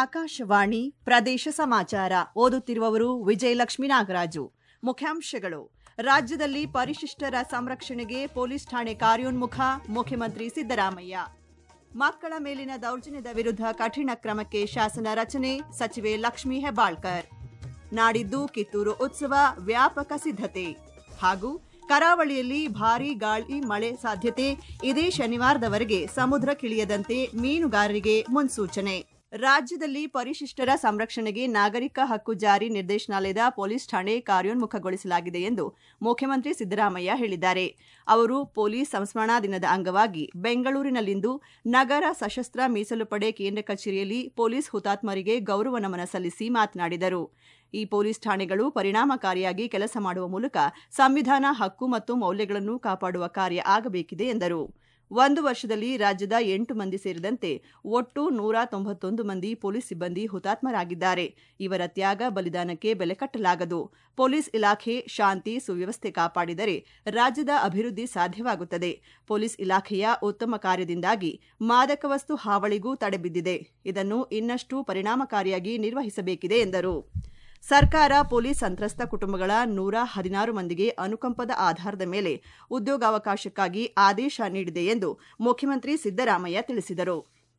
ಆಕಾಶವಾಣಿ ಪ್ರದೇಶ ಸಮಾಚಾರ ಓದುತ್ತಿರುವವರು ವಿಜಯಲಕ್ಷ್ಮಿ ನಾಗರಾಜು ಮುಖ್ಯಾಂಶಗಳು ರಾಜ್ಯದಲ್ಲಿ ಪರಿಶಿಷ್ಟರ ಸಂರಕ್ಷಣೆಗೆ ಪೊಲೀಸ್ ಠಾಣೆ ಕಾರ್ಯೋನ್ಮುಖ ಮುಖ್ಯಮಂತ್ರಿ ಸಿದ್ದರಾಮಯ್ಯ ಮಕ್ಕಳ ಮೇಲಿನ ದೌರ್ಜನ್ಯದ ವಿರುದ್ಧ ಕಠಿಣ ಕ್ರಮಕ್ಕೆ ಶಾಸನ ರಚನೆ ಸಚಿವೆ ಲಕ್ಷ್ಮೀ ಹೆಬ್ಬಾಳ್ಕರ್ ನಾಡಿದ್ದು ಕಿತ್ತೂರು ಉತ್ಸವ ವ್ಯಾಪಕ ಸಿದ್ಧತೆ ಹಾಗೂ ಕರಾವಳಿಯಲ್ಲಿ ಭಾರೀ ಗಾಳಿ ಮಳೆ ಸಾಧ್ಯತೆ ಇದೇ ಶನಿವಾರದವರೆಗೆ ಸಮುದ್ರಕ್ಕಿಳಿಯದಂತೆ ಮೀನುಗಾರರಿಗೆ ಮುನ್ಸೂಚನೆ ರಾಜ್ಯದಲ್ಲಿ ಪರಿಶಿಷ್ಟರ ಸಂರಕ್ಷಣೆಗೆ ನಾಗರಿಕ ಹಕ್ಕು ಜಾರಿ ನಿರ್ದೇಶನಾಲಯದ ಪೊಲೀಸ್ ಠಾಣೆ ಕಾರ್ಯೋನ್ಮುಖಗೊಳಿಸಲಾಗಿದೆ ಎಂದು ಮುಖ್ಯಮಂತ್ರಿ ಸಿದ್ದರಾಮಯ್ಯ ಹೇಳಿದ್ದಾರೆ ಅವರು ಪೊಲೀಸ್ ಸಂಸ್ಮರಣಾ ದಿನದ ಅಂಗವಾಗಿ ಬೆಂಗಳೂರಿನಲ್ಲಿಂದು ನಗರ ಸಶಸ್ತ್ರ ಮೀಸಲು ಪಡೆ ಕೇಂದ್ರ ಕಚೇರಿಯಲ್ಲಿ ಪೊಲೀಸ್ ಹುತಾತ್ಮರಿಗೆ ಗೌರವ ನಮನ ಸಲ್ಲಿಸಿ ಮಾತನಾಡಿದರು ಈ ಪೊಲೀಸ್ ಠಾಣೆಗಳು ಪರಿಣಾಮಕಾರಿಯಾಗಿ ಕೆಲಸ ಮಾಡುವ ಮೂಲಕ ಸಂವಿಧಾನ ಹಕ್ಕು ಮತ್ತು ಮೌಲ್ಯಗಳನ್ನು ಕಾಪಾಡುವ ಕಾರ್ಯ ಆಗಬೇಕಿದೆ ಎಂದರು ಒಂದು ವರ್ಷದಲ್ಲಿ ರಾಜ್ಯದ ಎಂಟು ಮಂದಿ ಸೇರಿದಂತೆ ಒಟ್ಟು ನೂರ ತೊಂಬತ್ತೊಂದು ಮಂದಿ ಪೊಲೀಸ್ ಸಿಬ್ಬಂದಿ ಹುತಾತ್ಮರಾಗಿದ್ದಾರೆ ಇವರ ತ್ಯಾಗ ಬಲಿದಾನಕ್ಕೆ ಬೆಲೆ ಕಟ್ಟಲಾಗದು ಪೊಲೀಸ್ ಇಲಾಖೆ ಶಾಂತಿ ಸುವ್ಯವಸ್ಥೆ ಕಾಪಾಡಿದರೆ ರಾಜ್ಯದ ಅಭಿವೃದ್ಧಿ ಸಾಧ್ಯವಾಗುತ್ತದೆ ಪೊಲೀಸ್ ಇಲಾಖೆಯ ಉತ್ತಮ ಕಾರ್ಯದಿಂದಾಗಿ ಮಾದಕ ವಸ್ತು ಹಾವಳಿಗೂ ತಡೆಬಿದ್ದಿದೆ ಇದನ್ನು ಇನ್ನಷ್ಟು ಪರಿಣಾಮಕಾರಿಯಾಗಿ ನಿರ್ವಹಿಸಬೇಕಿದೆ ಎಂದರು ಸರ್ಕಾರ ಪೊಲೀಸ್ ಸಂತ್ರಸ್ತ ಕುಟುಂಬಗಳ ನೂರ ಹದಿನಾರು ಮಂದಿಗೆ ಅನುಕಂಪದ ಆಧಾರದ ಮೇಲೆ ಉದ್ಯೋಗಾವಕಾಶಕ್ಕಾಗಿ ಆದೇಶ ನೀಡಿದೆ ಎಂದು ಮುಖ್ಯಮಂತ್ರಿ ಸಿದ್ದರಾಮಯ್ಯ ತಿಳಿಸಿದರು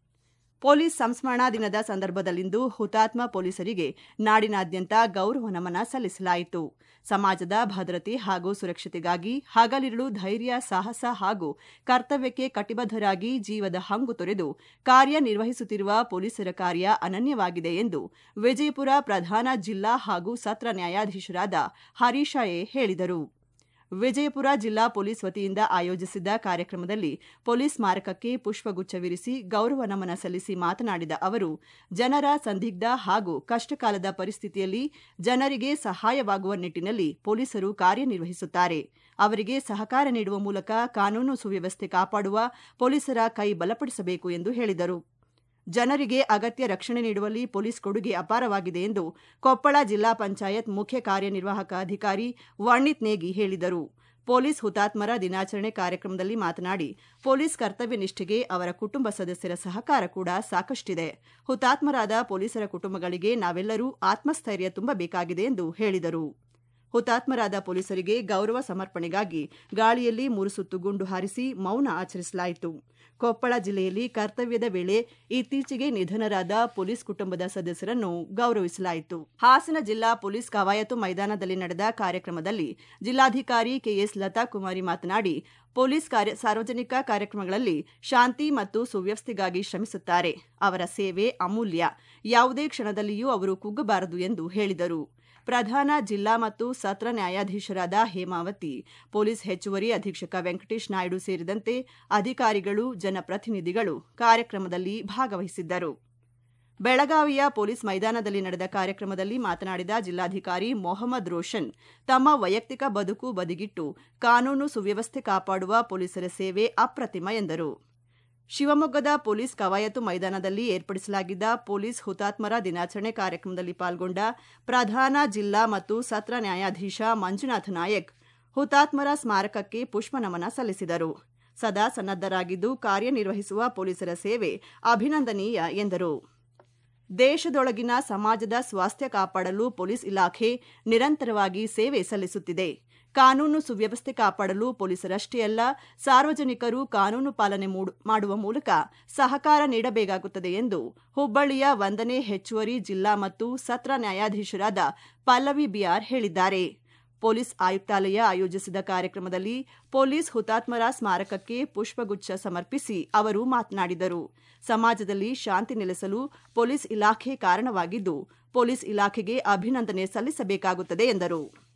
ಪೊಲೀಸ್ ಸಂಸ್ಮರಣಾ ದಿನದ ಸಂದರ್ಭದಲ್ಲಿಂದು ಹುತಾತ್ಮ ಪೊಲೀಸರಿಗೆ ನಾಡಿನಾದ್ಯಂತ ಗೌರವ ನಮನ ಸಲ್ಲಿಸಲಾಯಿತು ಸಮಾಜದ ಭದ್ರತೆ ಹಾಗೂ ಸುರಕ್ಷತೆಗಾಗಿ ಹಗಲಿರುಳು ಧೈರ್ಯ ಸಾಹಸ ಹಾಗೂ ಕರ್ತವ್ಯಕ್ಕೆ ಕಟಿಬದ್ಧರಾಗಿ ಜೀವದ ಹಂಗು ತೊರೆದು ಕಾರ್ಯನಿರ್ವಹಿಸುತ್ತಿರುವ ಪೊಲೀಸರ ಕಾರ್ಯ ಅನನ್ಯವಾಗಿದೆ ಎಂದು ವಿಜಯಪುರ ಪ್ರಧಾನ ಜಿಲ್ಲಾ ಹಾಗೂ ಸತ್ರ ನ್ಯಾಯಾಧೀಶರಾದ ಹರೀಶ ಎ ಹೇಳಿದರು ವಿಜಯಪುರ ಜಿಲ್ಲಾ ಪೊಲೀಸ್ ವತಿಯಿಂದ ಆಯೋಜಿಸಿದ್ದ ಕಾರ್ಯಕ್ರಮದಲ್ಲಿ ಪೊಲೀಸ್ ಸ್ಮಾರಕಕ್ಕೆ ಪುಷ್ಪಗುಚ್ಛವಿರಿಸಿ ಗೌರವ ನಮನ ಸಲ್ಲಿಸಿ ಮಾತನಾಡಿದ ಅವರು ಜನರ ಸಂದಿಗ್ಧ ಹಾಗೂ ಕಷ್ಟಕಾಲದ ಪರಿಸ್ಥಿತಿಯಲ್ಲಿ ಜನರಿಗೆ ಸಹಾಯವಾಗುವ ನಿಟ್ಟಿನಲ್ಲಿ ಪೊಲೀಸರು ಕಾರ್ಯನಿರ್ವಹಿಸುತ್ತಾರೆ ಅವರಿಗೆ ಸಹಕಾರ ನೀಡುವ ಮೂಲಕ ಕಾನೂನು ಸುವ್ಯವಸ್ಥೆ ಕಾಪಾಡುವ ಪೊಲೀಸರ ಕೈ ಬಲಪಡಿಸಬೇಕು ಎಂದು ಹೇಳಿದರು ಜನರಿಗೆ ಅಗತ್ಯ ರಕ್ಷಣೆ ನೀಡುವಲ್ಲಿ ಪೊಲೀಸ್ ಕೊಡುಗೆ ಅಪಾರವಾಗಿದೆ ಎಂದು ಕೊಪ್ಪಳ ಜಿಲ್ಲಾ ಪಂಚಾಯತ್ ಮುಖ್ಯ ಕಾರ್ಯನಿರ್ವಾಹಕ ಅಧಿಕಾರಿ ವರ್ಣಿತ್ ನೇಗಿ ಹೇಳಿದರು ಪೊಲೀಸ್ ಹುತಾತ್ಮರ ದಿನಾಚರಣೆ ಕಾರ್ಯಕ್ರಮದಲ್ಲಿ ಮಾತನಾಡಿ ಪೊಲೀಸ್ ಕರ್ತವ್ಯ ನಿಷ್ಠೆಗೆ ಅವರ ಕುಟುಂಬ ಸದಸ್ಯರ ಸಹಕಾರ ಕೂಡ ಸಾಕಷ್ಟಿದೆ ಹುತಾತ್ಮರಾದ ಪೊಲೀಸರ ಕುಟುಂಬಗಳಿಗೆ ನಾವೆಲ್ಲರೂ ಆತ್ಮಸ್ಥೈರ್ಯ ತುಂಬಬೇಕಾಗಿದೆ ಎಂದು ಹೇಳಿದರು ಹುತಾತ್ಮರಾದ ಪೊಲೀಸರಿಗೆ ಗೌರವ ಸಮರ್ಪಣೆಗಾಗಿ ಗಾಳಿಯಲ್ಲಿ ಮೂರು ಸುತ್ತು ಗುಂಡು ಹಾರಿಸಿ ಮೌನ ಆಚರಿಸಲಾಯಿತು ಕೊಪ್ಪಳ ಜಿಲ್ಲೆಯಲ್ಲಿ ಕರ್ತವ್ಯದ ವೇಳೆ ಇತ್ತೀಚೆಗೆ ನಿಧನರಾದ ಪೊಲೀಸ್ ಕುಟುಂಬದ ಸದಸ್ಯರನ್ನು ಗೌರವಿಸಲಾಯಿತು ಹಾಸನ ಜಿಲ್ಲಾ ಪೊಲೀಸ್ ಕವಾಯತು ಮೈದಾನದಲ್ಲಿ ನಡೆದ ಕಾರ್ಯಕ್ರಮದಲ್ಲಿ ಜಿಲ್ಲಾಧಿಕಾರಿ ಕೆಎಸ್ ಲತಾ ಕುಮಾರಿ ಮಾತನಾಡಿ ಪೊಲೀಸ್ ಕಾರ್ಯ ಸಾರ್ವಜನಿಕ ಕಾರ್ಯಕ್ರಮಗಳಲ್ಲಿ ಶಾಂತಿ ಮತ್ತು ಸುವ್ಯವಸ್ಥೆಗಾಗಿ ಶ್ರಮಿಸುತ್ತಾರೆ ಅವರ ಸೇವೆ ಅಮೂಲ್ಯ ಯಾವುದೇ ಕ್ಷಣದಲ್ಲಿಯೂ ಅವರು ಕುಗ್ಗಬಾರದು ಎಂದು ಹೇಳಿದರು ಪ್ರಧಾನ ಜಿಲ್ಲಾ ಮತ್ತು ಸತ್ರ ನ್ಯಾಯಾಧೀಶರಾದ ಹೇಮಾವತಿ ಪೊಲೀಸ್ ಹೆಚ್ಚುವರಿ ಅಧೀಕ್ಷಕ ವೆಂಕಟೇಶ್ ನಾಯ್ಡು ಸೇರಿದಂತೆ ಅಧಿಕಾರಿಗಳು ಜನಪ್ರತಿನಿಧಿಗಳು ಕಾರ್ಯಕ್ರಮದಲ್ಲಿ ಭಾಗವಹಿಸಿದ್ದರು ಬೆಳಗಾವಿಯ ಪೊಲೀಸ್ ಮೈದಾನದಲ್ಲಿ ನಡೆದ ಕಾರ್ಯಕ್ರಮದಲ್ಲಿ ಮಾತನಾಡಿದ ಜಿಲ್ಲಾಧಿಕಾರಿ ಮೊಹಮ್ಮದ್ ರೋಷನ್ ತಮ್ಮ ವೈಯಕ್ತಿಕ ಬದುಕು ಬದಿಗಿಟ್ಟು ಕಾನೂನು ಸುವ್ಯವಸ್ಥೆ ಕಾಪಾಡುವ ಪೊಲೀಸರ ಸೇವೆ ಅಪ್ರತಿಮ ಎಂದರು ಶಿವಮೊಗ್ಗದ ಪೊಲೀಸ್ ಕವಾಯತು ಮೈದಾನದಲ್ಲಿ ಏರ್ಪಡಿಸಲಾಗಿದ್ದ ಪೊಲೀಸ್ ಹುತಾತ್ಮರ ದಿನಾಚರಣೆ ಕಾರ್ಯಕ್ರಮದಲ್ಲಿ ಪಾಲ್ಗೊಂಡ ಪ್ರಧಾನ ಜಿಲ್ಲಾ ಮತ್ತು ಸತ್ರ ನ್ಯಾಯಾಧೀಶ ಮಂಜುನಾಥ ನಾಯಕ್ ಹುತಾತ್ಮರ ಸ್ಮಾರಕಕ್ಕೆ ಪುಷ್ಪನಮನ ಸಲ್ಲಿಸಿದರು ಸದಾ ಸನ್ನದ್ದರಾಗಿದ್ದು ಕಾರ್ಯನಿರ್ವಹಿಸುವ ಪೊಲೀಸರ ಸೇವೆ ಅಭಿನಂದನೀಯ ಎಂದರು ದೇಶದೊಳಗಿನ ಸಮಾಜದ ಸ್ವಾಸ್ಥ್ಯ ಕಾಪಾಡಲು ಪೊಲೀಸ್ ಇಲಾಖೆ ನಿರಂತರವಾಗಿ ಸೇವೆ ಸಲ್ಲಿಸುತ್ತಿದೆ ಕಾನೂನು ಸುವ್ಯವಸ್ಥೆ ಕಾಪಾಡಲು ಪೊಲೀಸರಷ್ಟೇ ಅಲ್ಲ ಸಾರ್ವಜನಿಕರು ಕಾನೂನು ಪಾಲನೆ ಮಾಡುವ ಮೂಲಕ ಸಹಕಾರ ನೀಡಬೇಕಾಗುತ್ತದೆ ಎಂದು ಹುಬ್ಬಳ್ಳಿಯ ಒಂದನೇ ಹೆಚ್ಚುವರಿ ಜಿಲ್ಲಾ ಮತ್ತು ಸತ್ರ ನ್ಯಾಯಾಧೀಶರಾದ ಪಲ್ಲವಿ ಬಿಆರ್ ಹೇಳಿದ್ದಾರೆ ಪೊಲೀಸ್ ಆಯುಕ್ತಾಲಯ ಆಯೋಜಿಸಿದ ಕಾರ್ಯಕ್ರಮದಲ್ಲಿ ಪೊಲೀಸ್ ಹುತಾತ್ಮರ ಸ್ಮಾರಕಕ್ಕೆ ಪುಷ್ಪಗುಚ್ಛ ಸಮರ್ಪಿಸಿ ಅವರು ಮಾತನಾಡಿದರು ಸಮಾಜದಲ್ಲಿ ಶಾಂತಿ ನೆಲೆಸಲು ಪೊಲೀಸ್ ಇಲಾಖೆ ಕಾರಣವಾಗಿದ್ದು ಪೊಲೀಸ್ ಇಲಾಖೆಗೆ ಅಭಿನಂದನೆ ಸಲ್ಲಿಸಬೇಕಾಗುತ್ತದೆ ಎಂದರು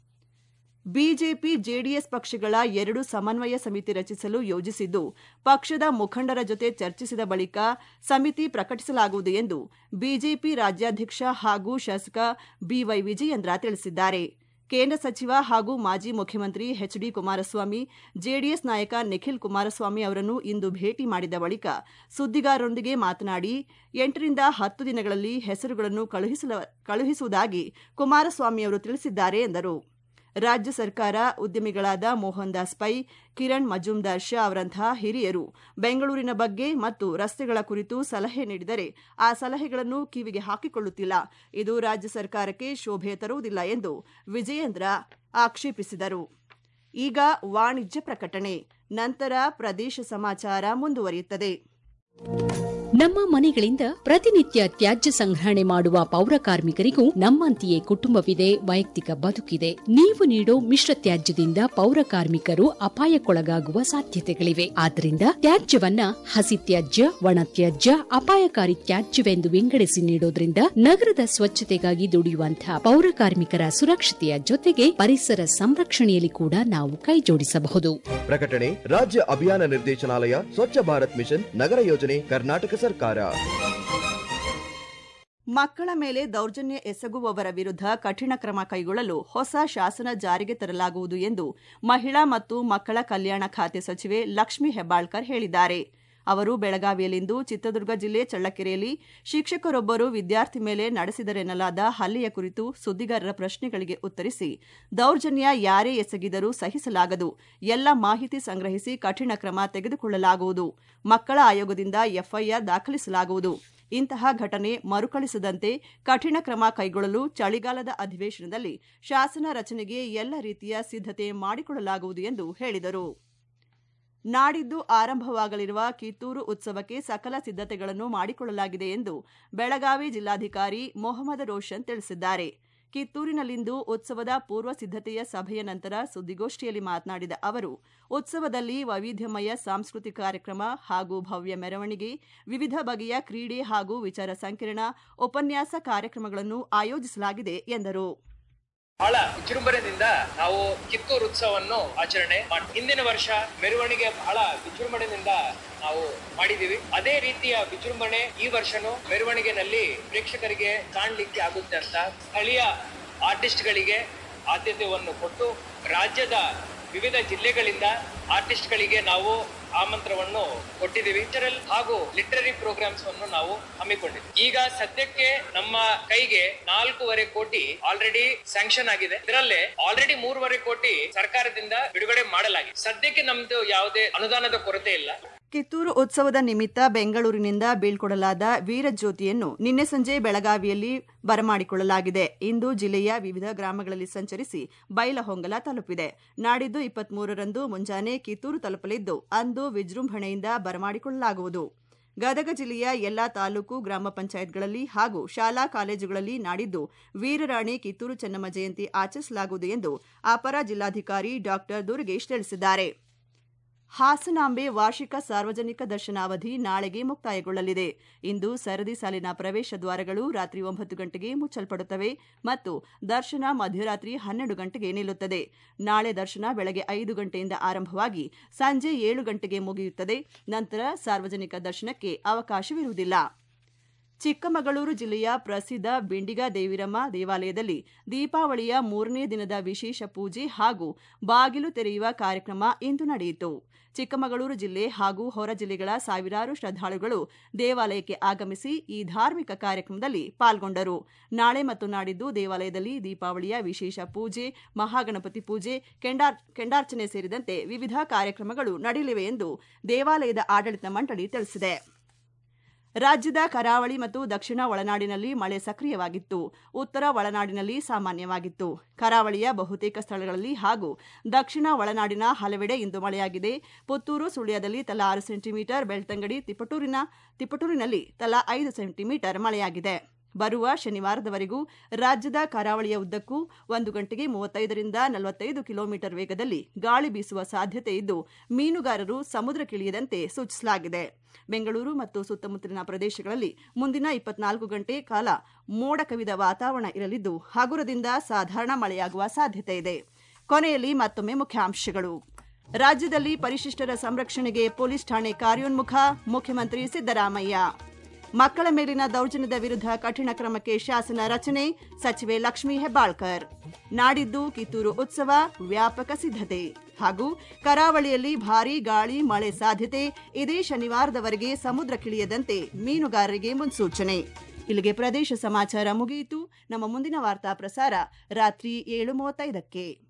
ಬಿಜೆಪಿ ಜೆಡಿಎಸ್ ಪಕ್ಷಗಳ ಎರಡು ಸಮನ್ವಯ ಸಮಿತಿ ರಚಿಸಲು ಯೋಜಿಸಿದ್ದು ಪಕ್ಷದ ಮುಖಂಡರ ಜೊತೆ ಚರ್ಚಿಸಿದ ಬಳಿಕ ಸಮಿತಿ ಪ್ರಕಟಿಸಲಾಗುವುದು ಎಂದು ಬಿಜೆಪಿ ರಾಜ್ಯಾಧ್ಯಕ್ಷ ಹಾಗೂ ಶಾಸಕ ಬಿವೈ ವಿಜಯೇಂದ್ರ ತಿಳಿಸಿದ್ದಾರೆ ಕೇಂದ್ರ ಸಚಿವ ಹಾಗೂ ಮಾಜಿ ಮುಖ್ಯಮಂತ್ರಿ ಎಚ್ ಡಿ ಕುಮಾರಸ್ವಾಮಿ ಜೆಡಿಎಸ್ ನಾಯಕ ನಿಖಿಲ್ ಕುಮಾರಸ್ವಾಮಿ ಅವರನ್ನು ಇಂದು ಭೇಟಿ ಮಾಡಿದ ಬಳಿಕ ಸುದ್ದಿಗಾರರೊಂದಿಗೆ ಮಾತನಾಡಿ ಎಂಟರಿಂದ ಹತ್ತು ದಿನಗಳಲ್ಲಿ ಹೆಸರುಗಳನ್ನು ಕಳುಹಿಸುವುದಾಗಿ ಕುಮಾರಸ್ವಾಮಿ ಅವರು ತಿಳಿಸಿದ್ದಾರೆ ಎಂದರು ರಾಜ್ಯ ಸರ್ಕಾರ ಉದ್ಯಮಿಗಳಾದ ಮೋಹನ್ ದಾಸ್ ಪೈ ಕಿರಣ್ ಮಜುಮ್ದಾರ್ ಶಾ ಅವರಂತಹ ಹಿರಿಯರು ಬೆಂಗಳೂರಿನ ಬಗ್ಗೆ ಮತ್ತು ರಸ್ತೆಗಳ ಕುರಿತು ಸಲಹೆ ನೀಡಿದರೆ ಆ ಸಲಹೆಗಳನ್ನು ಕಿವಿಗೆ ಹಾಕಿಕೊಳ್ಳುತ್ತಿಲ್ಲ ಇದು ರಾಜ್ಯ ಸರ್ಕಾರಕ್ಕೆ ಶೋಭೆ ತರುವುದಿಲ್ಲ ಎಂದು ವಿಜಯೇಂದ್ರ ಆಕ್ಷೇಪಿಸಿದರು ಈಗ ವಾಣಿಜ್ಯ ಪ್ರಕಟಣೆ ನಂತರ ಪ್ರದೇಶ ಸಮಾಚಾರ ಮುಂದುವರಿಯುತ್ತದೆ ನಮ್ಮ ಮನೆಗಳಿಂದ ಪ್ರತಿನಿತ್ಯ ತ್ಯಾಜ್ಯ ಸಂಗ್ರಹಣೆ ಮಾಡುವ ಪೌರ ಕಾರ್ಮಿಕರಿಗೂ ನಮ್ಮಂತೆಯೇ ಕುಟುಂಬವಿದೆ ವೈಯಕ್ತಿಕ ಬದುಕಿದೆ ನೀವು ನೀಡೋ ಮಿಶ್ರ ತ್ಯಾಜ್ಯದಿಂದ ಪೌರ ಕಾರ್ಮಿಕರು ಅಪಾಯಕ್ಕೊಳಗಾಗುವ ಸಾಧ್ಯತೆಗಳಿವೆ ಆದ್ದರಿಂದ ತ್ಯಾಜ್ಯವನ್ನ ಹಸಿ ತ್ಯಾಜ್ಯ ಒಣ ತ್ಯಾಜ್ಯ ಅಪಾಯಕಾರಿ ತ್ಯಾಜ್ಯವೆಂದು ವಿಂಗಡಿಸಿ ನೀಡೋದ್ರಿಂದ ನಗರದ ಸ್ವಚ್ಛತೆಗಾಗಿ ದುಡಿಯುವಂತಹ ಪೌರ ಕಾರ್ಮಿಕರ ಸುರಕ್ಷತೆಯ ಜೊತೆಗೆ ಪರಿಸರ ಸಂರಕ್ಷಣೆಯಲ್ಲಿ ಕೂಡ ನಾವು ಕೈಜೋಡಿಸಬಹುದು ಪ್ರಕಟಣೆ ರಾಜ್ಯ ಅಭಿಯಾನ ನಿರ್ದೇಶನಾಲಯ ಸ್ವಚ್ಛ ಭಾರತ್ ಮಿಷನ್ ನಗರ ಯೋಜನೆ ಕರ್ನಾಟಕ ಸರ್ಕಾರ ಮಕ್ಕಳ ಮೇಲೆ ದೌರ್ಜನ್ಯ ಎಸಗುವವರ ವಿರುದ್ಧ ಕಠಿಣ ಕ್ರಮ ಕೈಗೊಳ್ಳಲು ಹೊಸ ಶಾಸನ ಜಾರಿಗೆ ತರಲಾಗುವುದು ಎಂದು ಮಹಿಳಾ ಮತ್ತು ಮಕ್ಕಳ ಕಲ್ಯಾಣ ಖಾತೆ ಸಚಿವೆ ಲಕ್ಷ್ಮೀ ಹೆಬ್ಬಾಳ್ಕರ್ ಹೇಳಿದ್ದಾರೆ ಅವರು ಬೆಳಗಾವಿಯಲ್ಲಿಂದು ಚಿತ್ರದುರ್ಗ ಜಿಲ್ಲೆ ಚಳ್ಳಕೆರೆಯಲ್ಲಿ ಶಿಕ್ಷಕರೊಬ್ಬರು ವಿದ್ಯಾರ್ಥಿ ಮೇಲೆ ನಡೆಸಿದರೆನ್ನಲಾದ ಹಲ್ಲೆಯ ಕುರಿತು ಸುದ್ದಿಗಾರರ ಪ್ರಶ್ನೆಗಳಿಗೆ ಉತ್ತರಿಸಿ ದೌರ್ಜನ್ಯ ಯಾರೇ ಎಸಗಿದರೂ ಸಹಿಸಲಾಗದು ಎಲ್ಲ ಮಾಹಿತಿ ಸಂಗ್ರಹಿಸಿ ಕಠಿಣ ಕ್ರಮ ತೆಗೆದುಕೊಳ್ಳಲಾಗುವುದು ಮಕ್ಕಳ ಆಯೋಗದಿಂದ ಎಫ್ಐಆರ್ ದಾಖಲಿಸಲಾಗುವುದು ಇಂತಹ ಘಟನೆ ಮರುಕಳಿಸದಂತೆ ಕಠಿಣ ಕ್ರಮ ಕೈಗೊಳ್ಳಲು ಚಳಿಗಾಲದ ಅಧಿವೇಶನದಲ್ಲಿ ಶಾಸನ ರಚನೆಗೆ ಎಲ್ಲ ರೀತಿಯ ಸಿದ್ಧತೆ ಮಾಡಿಕೊಳ್ಳಲಾಗುವುದು ಎಂದು ಹೇಳಿದರು ನಾಡಿದ್ದು ಆರಂಭವಾಗಲಿರುವ ಕಿತ್ತೂರು ಉತ್ಸವಕ್ಕೆ ಸಕಲ ಸಿದ್ಧತೆಗಳನ್ನು ಮಾಡಿಕೊಳ್ಳಲಾಗಿದೆ ಎಂದು ಬೆಳಗಾವಿ ಜಿಲ್ಲಾಧಿಕಾರಿ ಮೊಹಮ್ಮದ್ ರೋಷನ್ ತಿಳಿಸಿದ್ದಾರೆ ಕಿತ್ತೂರಿನಲ್ಲಿಂದು ಉತ್ಸವದ ಪೂರ್ವ ಸಿದ್ಧತೆಯ ಸಭೆಯ ನಂತರ ಸುದ್ದಿಗೋಷ್ಠಿಯಲ್ಲಿ ಮಾತನಾಡಿದ ಅವರು ಉತ್ಸವದಲ್ಲಿ ವೈವಿಧ್ಯಮಯ ಸಾಂಸ್ಕೃತಿಕ ಕಾರ್ಯಕ್ರಮ ಹಾಗೂ ಭವ್ಯ ಮೆರವಣಿಗೆ ವಿವಿಧ ಬಗೆಯ ಕ್ರೀಡೆ ಹಾಗೂ ವಿಚಾರ ಸಂಕಿರಣ ಉಪನ್ಯಾಸ ಕಾರ್ಯಕ್ರಮಗಳನ್ನು ಆಯೋಜಿಸಲಾಗಿದೆ ಎಂದರು ಬಹಳ ವಿಜೃಂಭಣೆಯಿಂದ ನಾವು ಕಿತ್ತೂರು ಉತ್ಸವವನ್ನು ಆಚರಣೆ ಮಾಡಿ ಹಿಂದಿನ ವರ್ಷ ಮೆರವಣಿಗೆ ಬಹಳ ವಿಜೃಂಭಣೆಯಿಂದ ನಾವು ಮಾಡಿದೀವಿ ಅದೇ ರೀತಿಯ ವಿಜೃಂಭಣೆ ಈ ವರ್ಷನೂ ಮೆರವಣಿಗೆನಲ್ಲಿ ಪ್ರೇಕ್ಷಕರಿಗೆ ಕಾಣ್ಲಿಕ್ಕೆ ಆಗುತ್ತೆ ಅಂತ ಸ್ಥಳೀಯ ಆರ್ಟಿಸ್ಟ್ಗಳಿಗೆ ಆದ್ಯತೆಯನ್ನು ಕೊಟ್ಟು ರಾಜ್ಯದ ವಿವಿಧ ಜಿಲ್ಲೆಗಳಿಂದ ಆರ್ಟಿಸ್ಟ್ಗಳಿಗೆ ನಾವು ಆಮಂತ್ರವನ್ನು ಕೊಟ್ಟಿದ್ದೀವಿ ಕಲ್ಚರಲ್ ಹಾಗೂ ಲಿಟರರಿ ಪ್ರೋಗ್ರಾಮ್ಸ್ ಅನ್ನು ನಾವು ಹಮ್ಮಿಕೊಂಡಿದ್ದೀವಿ ಈಗ ಸದ್ಯಕ್ಕೆ ನಮ್ಮ ಕೈಗೆ ನಾಲ್ಕೂವರೆ ಕೋಟಿ ಆಲ್ರೆಡಿ ಸ್ಯಾಂಕ್ಷನ್ ಆಗಿದೆ ಇದರಲ್ಲೇ ಆಲ್ರೆಡಿ ಮೂರುವರೆ ಕೋಟಿ ಸರ್ಕಾರದಿಂದ ಬಿಡುಗಡೆ ಮಾಡಲಾಗಿದೆ ಸದ್ಯಕ್ಕೆ ನಮ್ದು ಯಾವುದೇ ಅನುದಾನದ ಕೊರತೆ ಇಲ್ಲ ಕಿತ್ತೂರು ಉತ್ಸವದ ನಿಮಿತ್ತ ಬೆಂಗಳೂರಿನಿಂದ ಬೀಳ್ಕೊಡಲಾದ ವೀರಜ್ಯೋತಿಯನ್ನು ನಿನ್ನೆ ಸಂಜೆ ಬೆಳಗಾವಿಯಲ್ಲಿ ಬರಮಾಡಿಕೊಳ್ಳಲಾಗಿದೆ ಇಂದು ಜಿಲ್ಲೆಯ ವಿವಿಧ ಗ್ರಾಮಗಳಲ್ಲಿ ಸಂಚರಿಸಿ ಬೈಲಹೊಂಗಲ ತಲುಪಿದೆ ನಾಡಿದ್ದು ಇಪ್ಪತ್ಮೂರರಂದು ಮುಂಜಾನೆ ಕಿತ್ತೂರು ತಲುಪಲಿದ್ದು ಅಂದು ವಿಜೃಂಭಣೆಯಿಂದ ಬರಮಾಡಿಕೊಳ್ಳಲಾಗುವುದು ಗದಗ ಜಿಲ್ಲೆಯ ಎಲ್ಲಾ ತಾಲೂಕು ಗ್ರಾಮ ಪಂಚಾಯತ್ಗಳಲ್ಲಿ ಹಾಗೂ ಶಾಲಾ ಕಾಲೇಜುಗಳಲ್ಲಿ ನಾಡಿದ್ದು ವೀರರಾಣಿ ಕಿತ್ತೂರು ಚೆನ್ನಮ್ಮ ಜಯಂತಿ ಆಚರಿಸಲಾಗುವುದು ಎಂದು ಅಪರ ಜಿಲ್ಲಾಧಿಕಾರಿ ಡಾ ದುರ್ಗೇಶ್ ತಿಳಿಸಿದ್ದಾರೆ ಹಾಸನಾಂಬೆ ವಾರ್ಷಿಕ ಸಾರ್ವಜನಿಕ ದರ್ಶನಾವಧಿ ನಾಳೆಗೆ ಮುಕ್ತಾಯಗೊಳ್ಳಲಿದೆ ಇಂದು ಸರದಿ ಸಾಲಿನ ಪ್ರವೇಶ ದ್ವಾರಗಳು ರಾತ್ರಿ ಒಂಬತ್ತು ಗಂಟೆಗೆ ಮುಚ್ಚಲ್ಪಡುತ್ತವೆ ಮತ್ತು ದರ್ಶನ ಮಧ್ಯರಾತ್ರಿ ಹನ್ನೆರಡು ಗಂಟೆಗೆ ನಿಲ್ಲುತ್ತದೆ ನಾಳೆ ದರ್ಶನ ಬೆಳಗ್ಗೆ ಐದು ಗಂಟೆಯಿಂದ ಆರಂಭವಾಗಿ ಸಂಜೆ ಏಳು ಗಂಟೆಗೆ ಮುಗಿಯುತ್ತದೆ ನಂತರ ಸಾರ್ವಜನಿಕ ದರ್ಶನಕ್ಕೆ ಅವಕಾಶವಿರುವುದಿಲ್ಲ ಚಿಕ್ಕಮಗಳೂರು ಜಿಲ್ಲೆಯ ಪ್ರಸಿದ್ಧ ಬಿಂಡಿಗ ದೇವಿರಮ್ಮ ದೇವಾಲಯದಲ್ಲಿ ದೀಪಾವಳಿಯ ಮೂರನೇ ದಿನದ ವಿಶೇಷ ಪೂಜೆ ಹಾಗೂ ಬಾಗಿಲು ತೆರೆಯುವ ಕಾರ್ಯಕ್ರಮ ಇಂದು ನಡೆಯಿತು ಚಿಕ್ಕಮಗಳೂರು ಜಿಲ್ಲೆ ಹಾಗೂ ಹೊರ ಜಿಲ್ಲೆಗಳ ಸಾವಿರಾರು ಶ್ರದ್ಧಾಳುಗಳು ದೇವಾಲಯಕ್ಕೆ ಆಗಮಿಸಿ ಈ ಧಾರ್ಮಿಕ ಕಾರ್ಯಕ್ರಮದಲ್ಲಿ ಪಾಲ್ಗೊಂಡರು ನಾಳೆ ಮತ್ತು ನಾಡಿದ್ದು ದೇವಾಲಯದಲ್ಲಿ ದೀಪಾವಳಿಯ ವಿಶೇಷ ಪೂಜೆ ಮಹಾಗಣಪತಿ ಪೂಜೆ ಕೆಂಡಾರ್ ಕೆಂಡಾರ್ಚನೆ ಸೇರಿದಂತೆ ವಿವಿಧ ಕಾರ್ಯಕ್ರಮಗಳು ನಡೆಯಲಿವೆ ಎಂದು ದೇವಾಲಯದ ಆಡಳಿತ ಮಂಡಳಿ ತಿಳಿಸಿದೆ ರಾಜ್ಯದ ಕರಾವಳಿ ಮತ್ತು ದಕ್ಷಿಣ ಒಳನಾಡಿನಲ್ಲಿ ಮಳೆ ಸಕ್ರಿಯವಾಗಿತ್ತು ಉತ್ತರ ಒಳನಾಡಿನಲ್ಲಿ ಸಾಮಾನ್ಯವಾಗಿತ್ತು ಕರಾವಳಿಯ ಬಹುತೇಕ ಸ್ಥಳಗಳಲ್ಲಿ ಹಾಗೂ ದಕ್ಷಿಣ ಒಳನಾಡಿನ ಹಲವೆಡೆ ಇಂದು ಮಳೆಯಾಗಿದೆ ಪುತ್ತೂರು ಸುಳ್ಯದಲ್ಲಿ ತಲಾ ಆರು ಸೆಂಟಿಮೀಟರ್ ಬೆಳ್ತಂಗಡಿ ತಿಪಟೂರಿನ ತಿಪಟೂರಿನಲ್ಲಿ ತಲಾ ಐದು ಸೆಂಟಿಮೀಟರ್ ಮಳೆಯಾಗಿದೆ ಬರುವ ಶನಿವಾರದವರೆಗೂ ರಾಜ್ಯದ ಕರಾವಳಿಯ ಉದ್ದಕ್ಕೂ ಒಂದು ಗಂಟೆಗೆ ಮೂವತ್ತೈದರಿಂದ ನಲವತ್ತೈದು ಕಿಲೋಮೀಟರ್ ವೇಗದಲ್ಲಿ ಗಾಳಿ ಬೀಸುವ ಸಾಧ್ಯತೆ ಇದ್ದು ಮೀನುಗಾರರು ಸಮುದ್ರಕ್ಕಿಳಿಯದಂತೆ ಸೂಚಿಸಲಾಗಿದೆ ಬೆಂಗಳೂರು ಮತ್ತು ಸುತ್ತಮುತ್ತಲಿನ ಪ್ರದೇಶಗಳಲ್ಲಿ ಮುಂದಿನ ಇಪ್ಪತ್ನಾಲ್ಕು ಗಂಟೆ ಕಾಲ ಮೋಡ ಕವಿದ ವಾತಾವರಣ ಇರಲಿದ್ದು ಹಗುರದಿಂದ ಸಾಧಾರಣ ಮಳೆಯಾಗುವ ಸಾಧ್ಯತೆ ಇದೆ ಕೊನೆಯಲ್ಲಿ ಮತ್ತೊಮ್ಮೆ ಮುಖ್ಯಾಂಶಗಳು ರಾಜ್ಯದಲ್ಲಿ ಪರಿಶಿಷ್ಟರ ಸಂರಕ್ಷಣೆಗೆ ಪೊಲೀಸ್ ಠಾಣೆ ಕಾರ್ಯೋನ್ಮುಖ ಮುಖ್ಯಮಂತ್ರಿ ಸಿದ್ದರಾಮಯ್ಯ ಮಕ್ಕಳ ಮೇಲಿನ ದೌರ್ಜನ್ಯದ ವಿರುದ್ಧ ಕಠಿಣ ಕ್ರಮಕ್ಕೆ ಶಾಸನ ರಚನೆ ಸಚಿವೆ ಲಕ್ಷ್ಮೀ ಹೆಬ್ಬಾಳ್ಕರ್ ನಾಡಿದ್ದು ಕಿತ್ತೂರು ಉತ್ಸವ ವ್ಯಾಪಕ ಸಿದ್ಧತೆ ಹಾಗೂ ಕರಾವಳಿಯಲ್ಲಿ ಭಾರೀ ಗಾಳಿ ಮಳೆ ಸಾಧ್ಯತೆ ಇದೇ ಶನಿವಾರದವರೆಗೆ ಸಮುದ್ರಕ್ಕಿಳಿಯದಂತೆ ಮೀನುಗಾರರಿಗೆ ಮುನ್ಸೂಚನೆ ಇಲ್ಲಿಗೆ ಪ್ರದೇಶ ಸಮಾಚಾರ ಮುಗಿಯಿತು ನಮ್ಮ ಮುಂದಿನ ವಾರ್ತಾ ಪ್ರಸಾರ ರಾತ್ರಿ ಏಳು ಮೂವತ್ತೈದಕ್ಕೆ